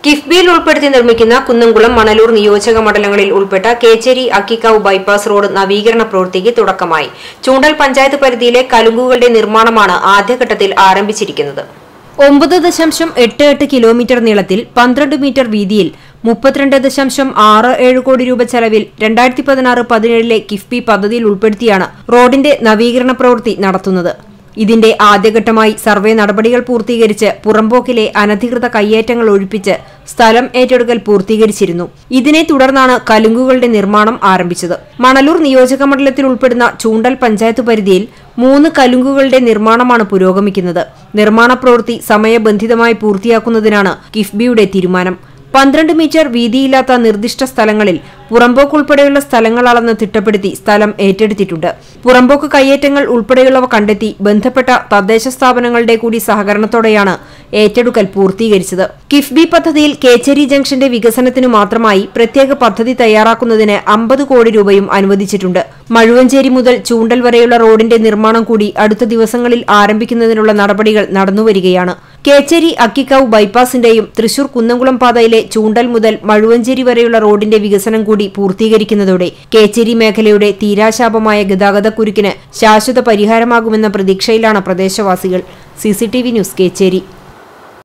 കിഫ്ബിയിൽ ഉൾപ്പെടുത്തി നിർമ്മിക്കുന്ന കുന്നംകുളം മണലൂർ നിയോജക മണ്ഡലങ്ങളിൽ ഉൾപ്പെട്ട കേച്ചേരി അക്കിക്കാവ് ബൈപ്പാസ് റോഡ് നവീകരണ പ്രവൃത്തിക്ക് തുടക്കമായി ചൂണ്ടൽ പഞ്ചായത്ത് പരിധിയിലെ കലുങ്കുകളുടെ നിർമ്മാണമാണ് ആദ്യഘട്ടത്തിൽ ആരംഭിച്ചിരിക്കുന്നത് ഒമ്പത് ദശാംശം എട്ട് എട്ട് കിലോമീറ്റർ നീളത്തിൽ പന്ത്രണ്ട് മീറ്റർ വീതിയിൽ മുപ്പത്തിരണ്ട് ദശാംശം ആറ് ഏഴ് കോടി രൂപ ചെലവിൽ രണ്ടായിരത്തി പതിനാറ് പതിനേഴിലെ കിഫ്ബി പദ്ധതിയിൽ ഉൾപ്പെടുത്തിയാണ് റോഡിന്റെ നവീകരണ പ്രവൃത്തി നടത്തുന്നത് ഇതിന്റെ ആദ്യഘട്ടമായി സർവേ നടപടികൾ പൂർത്തീകരിച്ച് പുറമ്പോക്കിലെ അനധികൃത കയ്യേറ്റങ്ങൾ ഒഴിപ്പിച്ച് സ്ഥലം ഏറ്റെടുക്കൽ പൂർത്തീകരിച്ചിരുന്നു ഇതിനെ തുടർന്നാണ് കലുങ്കുകളുടെ നിർമ്മാണം ആരംഭിച്ചത് മണലൂർ നിയോജക മണ്ഡലത്തിൽ ഉൾപ്പെടുന്ന ചൂണ്ടൽ പഞ്ചായത്ത് പരിധിയിൽ മൂന്ന് കലുങ്കുകളുടെ നിർമ്മാണമാണ് പുരോഗമിക്കുന്നത് നിർമ്മാണ പ്രവൃത്തി സമയബന്ധിതമായി പൂർത്തിയാക്കുന്നതിനാണ് കിഫ്ബിയുടെ തീരുമാനം പന്ത്രണ്ട് മീറ്റർ വീതിയില്ലാത്ത നിർദ്ദിഷ്ട സ്ഥലങ്ങളിൽ പുറമ്പോക്ക് ഉൾപ്പെടെയുള്ള സ്ഥലങ്ങൾ അളന്ന് തിട്ടപ്പെടുത്തി സ്ഥലം ഏറ്റെടുത്തിട്ടുണ്ട് പുറമ്പോക്ക് കയ്യേറ്റങ്ങൾ ഉൾപ്പെടെയുള്ളവ കണ്ടെത്തി ബന്ധപ്പെട്ട തദ്ദേശ സ്ഥാപനങ്ങളുടെ കൂടി സഹകരണത്തോടെയാണ് ഏറ്റെടുക്കൽ പൂർത്തീകരിച്ചത് കിഫ്ബി പദ്ധതിയിൽ കേച്ചേരി ജംഗ്ഷന്റെ വികസനത്തിനു മാത്രമായി പ്രത്യേക പദ്ധതി തയ്യാറാക്കുന്നതിന് അമ്പത് കോടി രൂപയും അനുവദിച്ചിട്ടുണ്ട് മഴുവഞ്ചേരി മുതൽ ചൂണ്ടൽ വരെയുള്ള റോഡിന്റെ നിർമ്മാണം കൂടി അടുത്ത ദിവസങ്ങളിൽ ആരംഭിക്കുന്നതിനുള്ള നടപടികൾ നടന്നുവരികയാണ് കേച്ചേരി അക്കിക്കാവ് ബൈപ്പാസിന്റെയും തൃശൂർ കുന്നംകുളം പാതയിലെ ചൂണ്ടൽ മുതൽ മഴുവഞ്ചേരി വരെയുള്ള റോഡിന്റെ വികസനം കൂടി പൂർത്തീകരിക്കുന്നതോടെ കേച്ചേരി മേഖലയുടെ തീരാശാപമായ ഗതാഗതക്കുരുക്കിന് ശാശ്വത പരിഹാരമാകുമെന്ന പ്രതീക്ഷയിലാണ് പ്രദേശവാസികൾ സിസിടിവി ന്യൂസ് കേച്ചേരി